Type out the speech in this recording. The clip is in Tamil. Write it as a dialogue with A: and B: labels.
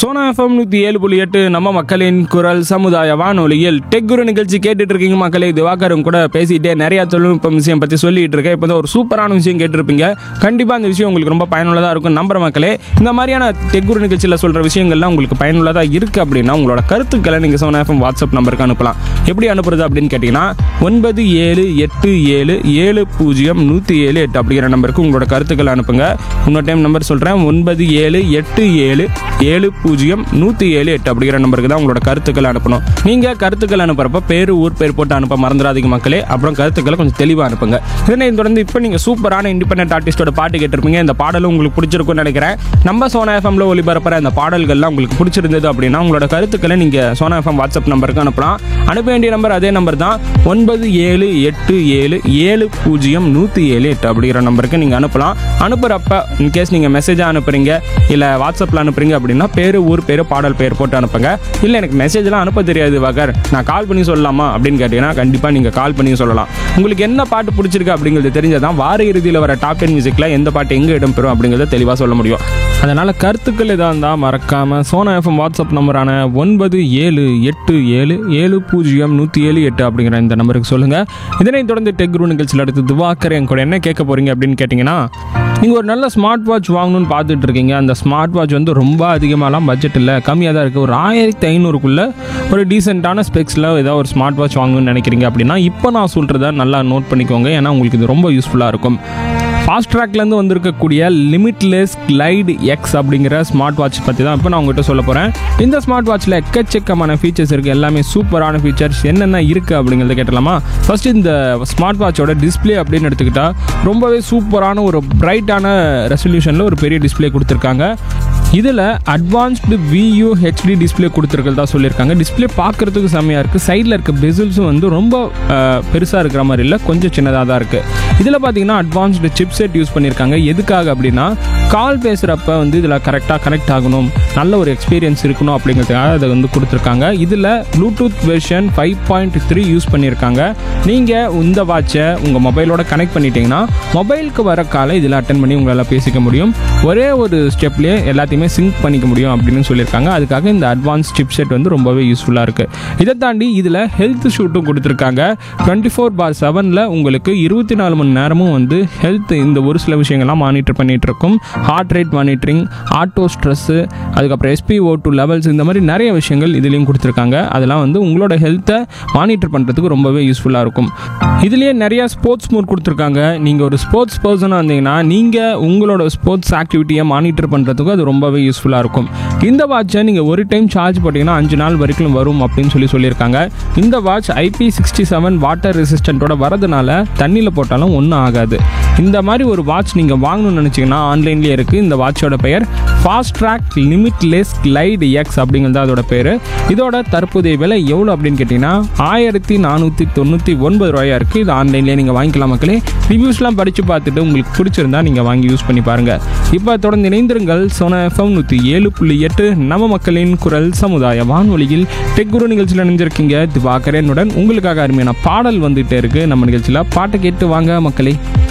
A: சோனா எஃப்எம் நூற்றி ஏழு புள்ளி எட்டு நம்ம மக்களின் குரல் சமுதாய வானொலியில் டெக் குரு நிகழ்ச்சி கேட்டுட்டு இருக்கீங்க மக்களே திவாகரும் கூட பேசிட்டே நிறைய தொழில்நுட்பம் விஷயம் பற்றி சொல்லிட்டு இருக்கேன் இப்போ தான் ஒரு சூப்பரான விஷயம் கேட்டிருப்பீங்க கண்டிப்பாக அந்த விஷயம் உங்களுக்கு ரொம்ப பயனுள்ளதாக இருக்கும் நம்புற மக்களே இந்த மாதிரியான டெக் குரு நிகழ்ச்சியில் சொல்கிற விஷயங்கள்லாம் உங்களுக்கு பயனுள்ளதாக இருக்குது அப்படின்னா உங்களோட கருத்துக்களை நீங்கள் சோனா எஃப்எம் வாட்ஸ்அப் நம்பருக்கு அனுப்பலாம் எப்படி அனுப்புறது அப்படின்னு கேட்டிங்கன்னா ஒன்பது ஏழு எட்டு ஏழு ஏழு பூஜ்ஜியம் நூற்றி ஏழு எட்டு அப்படிங்கிற நம்பருக்கு உங்களோட கருத்துக்களை அனுப்புங்க இன்னொரு டைம் நம்பர் சொல்கிறேன் ஒன்பது ஏழு எட்டு ஏழு ஏழு பூஜ்ஜியம் நூற்றி ஏழு எட்டு அப்படிங்கிற நம்பருக்கு தான் உங்களோட கருத்துக்களை அனுப்பணும் நீங்கள் கருத்துக்கள் அனுப்புறப்ப பேர் ஊர் பேர் போட்டு அனுப்ப மறந்துடாதீங்க மக்களே அப்புறம் கருத்துக்களை கொஞ்சம் தெளிவாக அனுப்புங்க இதனை தொடர்ந்து இப்போ நீங்கள் சூப்பரான இண்டிபெண்டன்ட் ஆர்டிஸ்டோட பாட்டு கேட்டிருப்பீங்க இந்த பாடலும் உங்களுக்கு பிடிச்சிருக்கும்னு நினைக்கிறேன் நம்ம சோனா எஃப்எம்ல ஒளிபரப்புற அந்த பாடல்கள்லாம் உங்களுக்கு பிடிச்சிருந்தது அப்படின்னா உங்களோட கருத்துக்களை நீங்கள் சோனா எஃப்எம் வாட்ஸ்அப் நம்பருக்கு அனுப்பலாம் அனுப்ப வேண்டிய நம்பர் அதே நம்பர் தான் ஒன்பது ஏழு எட்டு ஏழு ஏழு பூஜ்ஜியம் நூற்றி ஏழு எட்டு அப்படிங்கிற நம்பருக்கு நீங்கள் அனுப்பலாம் அனுப்புகிறப்ப இன்கேஸ் நீங்கள் மெசேஜாக அனுப்புறீங்க இல்லை வாட்ஸ்அப்பில் அனுப்புறீங்க அப்படின்னா பேர் ஊர் பேர் பாடல் பேர் போட்டு அனுப்புங்க இல்லை எனக்கு மெசேஜ்லாம் அனுப்ப தெரியாது வகர் நான் கால் பண்ணி சொல்லலாமா அப்படின்னு கேட்டிங்கன்னா கண்டிப்பாக நீங்கள் கால் பண்ணி சொல்லலாம் உங்களுக்கு என்ன பாட்டு பிடிச்சிருக்கு அப்படிங்கிறது தெரிஞ்சதான் வார இறுதியில் வர டாப் டென் மியூசிக்கில் எந்த பாட்டு எங்கே இடம்பெறும் அப்படிங்கிறத தெளிவாக சொல்ல முடியும் அதனால் கருத்துக்கள் எதாக இருந்தால் மறக்காமல் சோனா எஃப்எம் வாட்ஸ்அப் நம்பரான ஒன்பது ஏழு எட்டு ஏழு ஏழு பூஜ்ஜியம் நூற்றி ஏழு எட்டு அப்படிங்கிற இந்த நம்பருக்கு சொல்லுங்கள் இதனைத் தொடர்ந்து டெக் குரு நிகழ்ச்சியில் அடுத்து துவாக்கர் என் கூட என்ன கேட்க போகிறீங்க அப்படின்னு கேட்டிங்கன்னா நீங்கள் ஒரு நல்ல ஸ்மார்ட் வாட்ச் வாங்கணும்னு பார்த்துட்டு இருக்கீங்க அந்த ஸ்மார்ட் வாட்ச் வந்து ரொம்ப அதிகமாகலாம் பட்ஜெட் இல்லை கம்மியாக தான் இருக்குது ஒரு ஆயிரத்தி ஐநூறுக்குள்ளே ஒரு டீசெண்டான ஸ்பெக்ஸில் ஏதாவது ஒரு ஸ்மார்ட் வாட்ச் வாங்கணும்னு நினைக்கிறீங்க அப்படின்னா இப்போ நான் சொல்கிறத நல்லா நோட் பண்ணிக்கோங்க ஏன்னா உங்களுக்கு இது ரொம்ப யூஸ்ஃபுல்லாக இருக்கும் ஃபாஸ்ட் ட்ராக்லேருந்து வந்திருக்கக்கூடிய லிமிட்லெஸ் கிளைடு எக்ஸ் அப்படிங்கிற ஸ்மார்ட் வாட்ச் பற்றி தான் இப்போ நான் உங்கள்கிட்ட சொல்ல போகிறேன் இந்த ஸ்மார்ட் வாட்ச்சில் எக்கச்சக்கமான ஃபீச்சர்ஸ் இருக்குது எல்லாமே சூப்பரான ஃபீச்சர்ஸ் என்னென்ன இருக்குது அப்படிங்கிறத கேட்டலாமா ஃபர்ஸ்ட் இந்த ஸ்மார்ட் வாட்சோட டிஸ்ப்ளே அப்படின்னு எடுத்துக்கிட்டால் ரொம்பவே சூப்பரான ஒரு பிரைட்டான ரெசல்யூஷனில் ஒரு பெரிய டிஸ்ப்ளே கொடுத்துருக்காங்க இதில் அட்வான்ஸ்டு வியூ ஹெச்டி டிஸ்ப்ளே கொடுத்துருக்கிறதா சொல்லியிருக்காங்க டிஸ்ப்ளே பார்க்குறதுக்கு செம்மையாக இருக்குது சைடில் இருக்க பெசில்ஸும் வந்து ரொம்ப பெருசாக இருக்கிற மாதிரி இல்லை கொஞ்சம் சின்னதாக தான் இருக்குது இதில் பார்த்தீங்கன்னா அட்வான்ஸ்டு சிப் செட் யூஸ் பண்ணியிருக்காங்க எதுக்காக அப்படின்னா கால் பேசுகிறப்ப வந்து இதில் கரெக்டாக கனெக்ட் ஆகணும் நல்ல ஒரு எக்ஸ்பீரியன்ஸ் இருக்கணும் அப்படிங்கிறதுக்காக அதை வந்து கொடுத்துருக்காங்க இதில் Bluetooth version five point three use பண்ணியிருக்காங்க நீங்கள் இந்த வாட்சை உங்கள் மொபைலோட கனெக்ட் பண்ணிட்டீங்கன்னா மொபைலுக்கு வர காலை இதில் அட்டன் பண்ணி உங்களால் பேசிக்க முடியும் ஒரே ஒரு ஸ்டெப்லேயே எல்லாத்தையுமே சிங்க் பண்ணிக்க முடியும் அப்படின்னு சொல்லியிருக்காங்க அதுக்காக இந்த அட்வான்ஸ் சிப் செட் வந்து ரொம்பவே யூஸ்ஃபுல்லாக இருக்குது இதை தாண்டி இதில் ஹெல்த் ஷூட்டும் கொடுத்துருக்காங்க டுவெண்ட்டி ஃபோர் பார் செவனில் உங்களுக்கு இருபத்தி நாலு மணி நேரமும் வந்து ஹெல்த் இந்த ஒரு சில விஷயங்கள்லாம் மானிட்டர் பண்ணிகிட்டு இருக்கும் heart rate monitoring auto stress அதுக்கப்புறம் எஸ்பிஓ டூ லெவல்ஸ் இந்த மாதிரி நிறைய விஷயங்கள் இதுலேயும் கொடுத்துருக்காங்க அதெல்லாம் வந்து உங்களோட ஹெல்த்தை மானிட்டர் பண்ணுறதுக்கு ரொம்பவே யூஸ்ஃபுல்லாக இருக்கும் இதுலேயே நிறைய ஸ்போர்ட்ஸ் மோட் கொடுத்துருக்காங்க நீங்கள் ஒரு ஸ்போர்ட்ஸ் பர்சனாக இருந்தீங்கன்னா நீங்கள் உங்களோட ஸ்போர்ட்ஸ் ஆக்டிவிட்டியை மானிட்டர் பண்ணுறதுக்கு அது ரொம்பவே யூஸ்ஃபுல்லாக இருக்கும் இந்த வாட்சை நீங்கள் ஒரு டைம் சார்ஜ் போட்டிங்கன்னா அஞ்சு நாள் வரைக்கும் வரும் அப்படின்னு சொல்லி சொல்லியிருக்காங்க இந்த watch IP sixty seven water ரெசிஸ்டண்ட்டோட வரதுனால தண்ணியில் போட்டாலும் ஒன்றும் ஆகாது இந்த மாதிரி ஒரு வாட்ச் நீங்கள் வாங்கணும்னு நினச்சிங்கன்னா ஆன்லைன்லேயே இருக்குது இந்த வாட்சோட பெயர் fast track limitless glide X அப்படிங்கிறது அதோட பேர் இதோட தற்போதைய விலை எவ்வளோ அப்படின்னு கேட்டிங்கன்னா ஆயிரத்தி நானூற்றி தொண்ணூற்றி ஒன்பது ரூபாயா இருக்குது இது ஆன்லைன்லேயே நீங்கள் வாங்கிக்கலாம் மக்களே ரிவ்யூஸ்லாம் படித்து பார்த்துட்டு உங்களுக்கு பிடிச்சிருந்தா நீங்கள் வாங்கி யூஸ் பண்ணி பாருங்கள் இப்போ தொடர்ந்து இணைந்திருங்கள் சோனா எஃப்எம் நூற்றி ஏழு புள்ளி எட்டு நம்ம மக்களின் குரல் சமுதாய வானொலியில் டெக் குரு நிகழ்ச்சியில் இணைஞ்சிருக்கீங்க திவாகரனுடன் உங்களுக்காக அருமையான பாடல் வந்துகிட்டே இருக்குது நம்ம நிகழ்ச்சியில் பாட்டை கேட்டு வாங்க மக்களே